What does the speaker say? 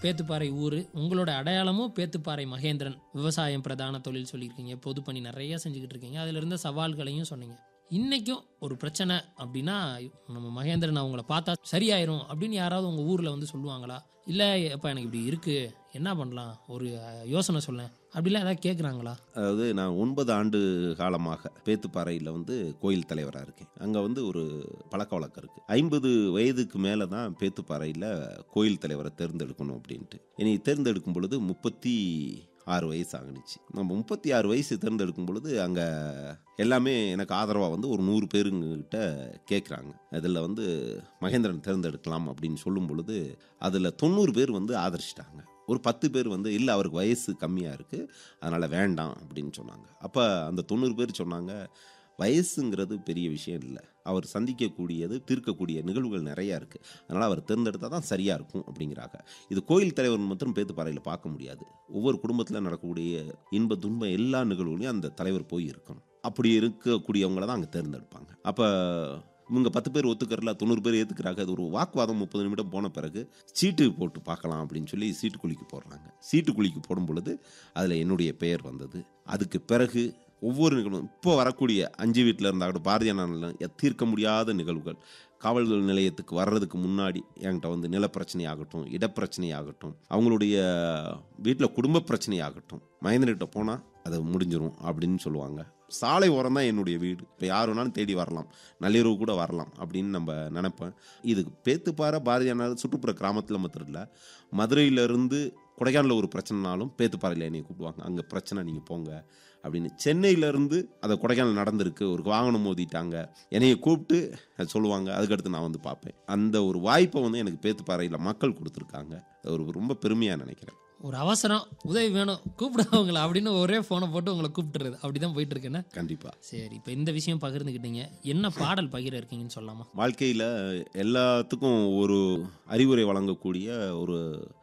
பேத்துப்பாறை ஊர் உங்களோட அடையாளமும் பேத்துப்பாறை மகேந்திரன் விவசாயம் பிரதான தொழில் சொல்லியிருக்கீங்க பொதுப்பணி நிறைய செஞ்சுக்கிட்டு இருக்கீங்க அதில் இருந்த சவால்களையும் சொன்னீங்க இன்னைக்கும் ஒரு பிரச்சனை அப்படின்னா நம்ம மகேந்திரன் அவங்கள பார்த்தா சரியாயிரும் அப்படின்னு யாராவது உங்கள் ஊரில் வந்து சொல்லுவாங்களா இல்லை எப்போ எனக்கு இப்படி இருக்கு என்ன பண்ணலாம் ஒரு அஹ், யோசனை சொல்லேன் அப்படிலாம் ஏதாவது கேட்குறாங்களா அதாவது நான் ஒன்பது ஆண்டு காலமாக பேத்துப்பாறையில் வந்து கோயில் தலைவராக இருக்கேன் அங்கே வந்து ஒரு பழக்க வழக்கம் இருக்குது ஐம்பது வயதுக்கு மேலே தான் பேத்துப்பாறையில் கோயில் தலைவரை தேர்ந்தெடுக்கணும் அப்படின்ட்டு என்னை தேர்ந்தெடுக்கும் பொழுது முப்பத்தி ஆறு வயசு ஆகுனுச்சு நம்ம முப்பத்தி ஆறு வயசு தேர்ந்தெடுக்கும் பொழுது அங்கே எல்லாமே எனக்கு ஆதரவாக வந்து ஒரு நூறு பேருங்கிட்ட கேட்குறாங்க அதில் வந்து மகேந்திரன் தேர்ந்தெடுக்கலாம் அப்படின்னு சொல்லும் பொழுது அதில் தொண்ணூறு பேர் வந்து ஆதரிச்சிட்டாங்க ஒரு பத்து பேர் வந்து இல்லை அவருக்கு வயசு கம்மியாக இருக்குது அதனால் வேண்டாம் அப்படின்னு சொன்னாங்க அப்போ அந்த தொண்ணூறு பேர் சொன்னாங்க வயசுங்கிறது பெரிய விஷயம் இல்லை அவர் சந்திக்கக்கூடியது தீர்க்கக்கூடிய நிகழ்வுகள் நிறையா இருக்குது அதனால் அவர் தேர்ந்தெடுத்தால் தான் சரியாக இருக்கும் அப்படிங்கிறாங்க இது கோயில் தலைவர் மாத்திரம் பேத்து பாறையில் பார்க்க முடியாது ஒவ்வொரு குடும்பத்தில் நடக்கக்கூடிய இன்ப துன்ப எல்லா நிகழ்வுகளையும் அந்த தலைவர் போய் இருக்கணும் அப்படி இருக்கக்கூடியவங்கள தான் அங்கே தேர்ந்தெடுப்பாங்க அப்போ இவங்க பத்து பேர் ஒத்துக்கறல தொண்ணூறு பேர் ஏற்றுக்கிறாங்க அது ஒரு வாக்குவாதம் முப்பது நிமிடம் போன பிறகு சீட்டு போட்டு பார்க்கலாம் அப்படின்னு சொல்லி சீட்டு குலுக்கி போடுறாங்க சீட்டு குலுக்கி போடும் பொழுது அதில் என்னுடைய பெயர் வந்தது அதுக்கு பிறகு ஒவ்வொரு நிகழ்வும் இப்போ வரக்கூடிய அஞ்சு வீட்டில் இருந்தாகட்டும் பாரதிய நாளில் தீர்க்க முடியாத நிகழ்வுகள் காவல் நிலையத்துக்கு வர்றதுக்கு முன்னாடி என்கிட்ட வந்து நிலப்பிரச்சனை ஆகட்டும் இடப்பிரச்சனை ஆகட்டும் அவங்களுடைய வீட்டில் குடும்ப பிரச்சனை ஆகட்டும் மகேந்திரகிட்ட போனால் அது முடிஞ்சிரும் அப்படின்னு சொல்லுவாங்க சாலை ஓரம் தான் என்னுடைய வீடு இப்போ யார் வேணாலும் தேடி வரலாம் நள்ளிரவு கூட வரலாம் அப்படின்னு நம்ம நினைப்பேன் இதுக்கு பேத்துப்பாறை பாரதியார் சுற்றுப்புற கிராமத்தில் மாத்திரம் இல்லை மதுரையிலேருந்து கொடைக்கானலில் ஒரு பிரச்சனைனாலும் பேத்துப்பாறையில் என்னை கூப்பிடுவாங்க அங்கே பிரச்சனை நீங்கள் போங்க அப்படின்னு சென்னையிலேருந்து அதை கொடைக்கானல் நடந்திருக்கு ஒரு வாகனம் மோதிட்டாங்க என்னைய கூப்பிட்டு அது சொல்லுவாங்க அதுக்கடுத்து நான் வந்து பார்ப்பேன் அந்த ஒரு வாய்ப்பை வந்து எனக்கு பேத்துப்பாறையில் மக்கள் கொடுத்துருக்காங்க அது ஒரு ரொம்ப பெருமையாக நினைக்கிறேன் ஒரு அவசரம் உதவி வேணும் கூப்பிடுவாங்களா அப்படின்னு ஒரே ஃபோனை போட்டு உங்களை கூப்பிட்டுறது அப்படிதான் போயிட்டு இருக்கேன்னு கண்டிப்பாக சரி இப்போ இந்த விஷயம் பகிர்ந்துக்கிட்டீங்க என்ன பாடல் பகிர இருக்கீங்கன்னு சொல்லலாமா வாழ்க்கையில் எல்லாத்துக்கும் ஒரு அறிவுரை வழங்கக்கூடிய ஒரு